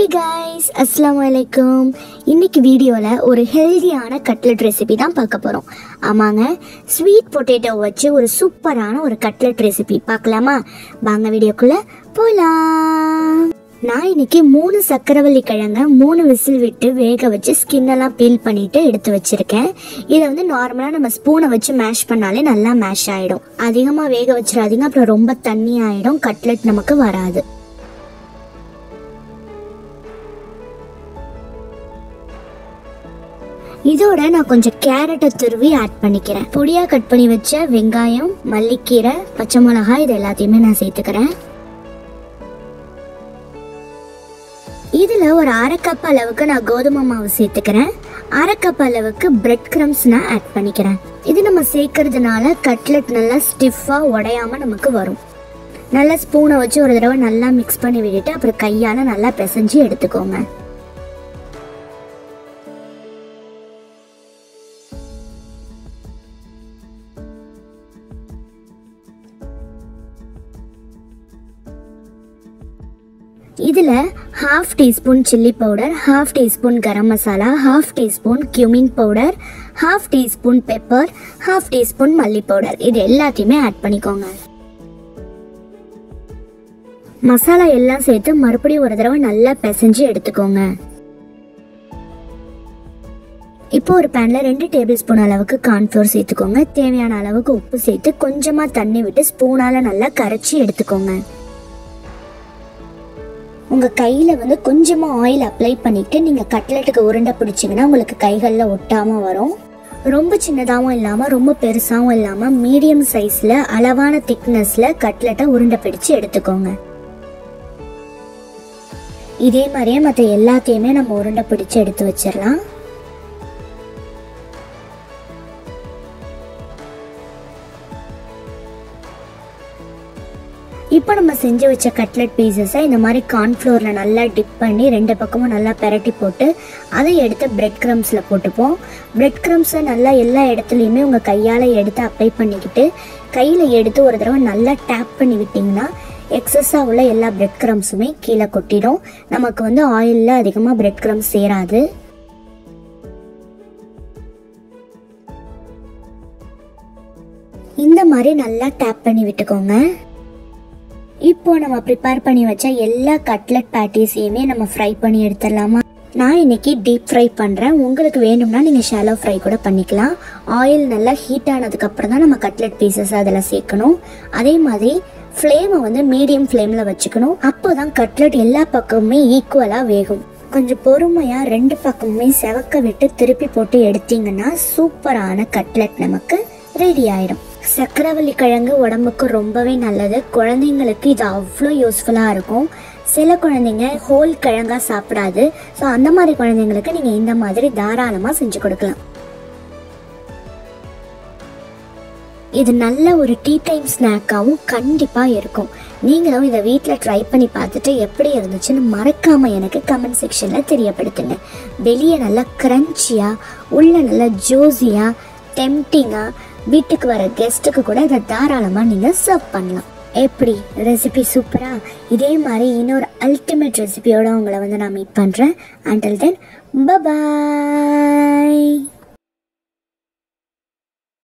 hi guys அஸ்ஸலாமு அலைக்கும் இன்னைக்கு வீடியோவில் ஒரு ஹெல்தியான கட்லெட் ரெசிபி தான் பார்க்க போகிறோம் ஆமாங்க ஸ்வீட் பொட்டேட்டோ வச்சு ஒரு சூப்பரான ஒரு கட்லெட் ரெசிபி பார்க்கலாமா வாங்க வீடியோக்குள்ளே போகலாம் நான் இன்னைக்கு மூணு சக்கரவள்ளி கிழங்க மூணு விசில் விட்டு வேக வச்சு ஸ்கின்னெல்லாம் பீல் பண்ணிட்டு எடுத்து வச்சிருக்கேன் இதை வந்து நார்மலாக நம்ம ஸ்பூனை வச்சு மேஷ் பண்ணாலே நல்லா மேஷ் ஆகிடும் அதிகமாக வேக வச்சிடாதீங்க அப்புறம் ரொம்ப தண்ணி ஆகிடும் கட்லெட் நமக்கு வராது இதோட நான் கொஞ்சம் கேரட்டை துருவி ஆட் பண்ணிக்கிறேன் பொடியா கட் பண்ணி வச்ச வெங்காயம் மல்லிக்கீரை பச்சை மிளகாய் இது எல்லாத்தையுமே நான் சேர்த்துக்கிறேன் இதுல ஒரு அரை கப் அளவுக்கு நான் கோதுமை மாவு சேர்த்துக்கிறேன் அரை கப் அளவுக்கு பிரெட் கிரம்ஸ் நான் ஆட் பண்ணிக்கிறேன் இது நம்ம சேர்க்கறதுனால கட்லெட் நல்லா ஸ்டிஃபா உடையாம நமக்கு வரும் நல்லா ஸ்பூனை வச்சு ஒரு தடவை நல்லா மிக்ஸ் பண்ணி விட்டுட்டு அப்புறம் கையால நல்லா பிசைஞ்சு எடுத்துக்கோங்க இதில் half teaspoon chilli powder half teaspoon garam masala half teaspoon cumin powder half teaspoon pepper half teaspoon மல்லி பவுடர் இது எல்லாத்தையுமே ஆட் பண்ணிக்கோங்க மசாலா எல்லாம் சேர்த்து மறுபடியும் ஒரு தடவை நல்லா பிசைஞ்சு எடுத்துக்கோங்க இப்போ ஒரு பேனில் ரெண்டு டேபிள் ஸ்பூன் அளவுக்கு கார்ன்ஃப்ளோர் சேர்த்துக்கோங்க தேவையான அளவுக்கு உப்பு சேர்த்து கொஞ்சமாக தண்ணி விட்டு ஸ்பூனால் நல்லா கரைச்சி எடுத்துக்கோங்க உங்கள் கையில் வந்து கொஞ்சமாக ஆயில் அப்ளை பண்ணிவிட்டு நீங்கள் கட்லெட்டுக்கு உருண்டை பிடிச்சிங்கன்னா உங்களுக்கு கைகளில் ஒட்டாமல் வரும் ரொம்ப சின்னதாகவும் இல்லாமல் ரொம்ப பெருசாகவும் இல்லாமல் மீடியம் சைஸில் அளவான திக்னஸில் கட்லெட்டை உருண்டை பிடிச்சு எடுத்துக்கோங்க இதே மாதிரியே மற்ற எல்லாத்தையுமே நம்ம உருண்டை பிடிச்சு எடுத்து வச்சிடலாம் இப்போ நம்ம செஞ்சு வச்ச கட்லெட் பீசஸை இந்த மாதிரி கார்ன்ஃப்ளோரில் நல்லா டிப் பண்ணி ரெண்டு பக்கமும் நல்லா பெரட்டி போட்டு அதை எடுத்து பிரெட் க்ரம்ஸில் போட்டுப்போம் பிரெட் க்ரம்ஸை நல்லா எல்லா இடத்துலையுமே உங்கள் கையால் எடுத்து அப்ளை பண்ணிக்கிட்டு கையில் எடுத்து ஒரு தடவை நல்லா டேப் பண்ணி விட்டிங்கன்னா எக்ஸஸாக உள்ள எல்லா பிரெட் க்ரம்ஸுமே கீழே கொட்டிடும் நமக்கு வந்து ஆயிலில் அதிகமாக பிரெட் க்ரம்ஸ் சேராது இந்த மாதிரி நல்லா டேப் பண்ணி விட்டுக்கோங்க இப்போ நம்ம ப்ரிப்பேர் பண்ணி வச்ச எல்லா கட்லெட் பேட்டிஸையுமே நம்ம ஃப்ரை பண்ணி எடுத்துடலாமா நான் இன்னைக்கு டீப் ஃப்ரை பண்ணுறேன் உங்களுக்கு வேணும்னா நீங்கள் ஷாலோ ஃப்ரை கூட பண்ணிக்கலாம் ஆயில் நல்லா ஹீட் ஆனதுக்கப்புறம் தான் நம்ம கட்லெட் பீசஸ் அதில் சேர்க்கணும் அதே மாதிரி ஃப்ளேமை வந்து மீடியம் ஃப்ளேமில் வச்சுக்கணும் அப்போ தான் கட்லெட் எல்லா பக்கமுமே ஈக்குவலாக வேகும் கொஞ்சம் பொறுமையாக ரெண்டு பக்கமுமே செவக்க விட்டு திருப்பி போட்டு எடுத்தீங்கன்னா சூப்பரான கட்லெட் நமக்கு ரெடி ஆயிடும் சக்கரவள்ளி கிழங்கு உடம்புக்கு ரொம்பவே நல்லது குழந்தைங்களுக்கு இது அவ்வளோ யூஸ்ஃபுல்லாக இருக்கும் சில குழந்தைங்க ஹோல் கிழங்கா சாப்பிடாது ஸோ அந்த மாதிரி குழந்தைங்களுக்கு நீங்கள் இந்த மாதிரி தாராளமாக செஞ்சு கொடுக்கலாம் இது நல்ல ஒரு டீ டைம் ஸ்நாக்காகவும் கண்டிப்பாக இருக்கும் நீங்களும் இதை வீட்டில் ட்ரை பண்ணி பார்த்துட்டு எப்படி இருந்துச்சுன்னு மறக்காமல் எனக்கு கமெண்ட் செக்ஷனில் தெரியப்படுத்துங்க வெளியே நல்லா க்ரன்ச்சியாக உள்ள நல்லா ஜூஸியாக டெம்டிங்காக வீட்டுக்கு வர கெஸ்ட்டுக்கு கூட இதை தாராளமாக நீங்கள் சர்வ் பண்ணலாம் எப்படி ரெசிபி சூப்பரா இதே மாதிரி இன்னொரு அல்டிமேட் ரெசிபியோட உங்களை வந்து நான் மீட் பண்ணுறேன் அண்டில் தென் பபாய்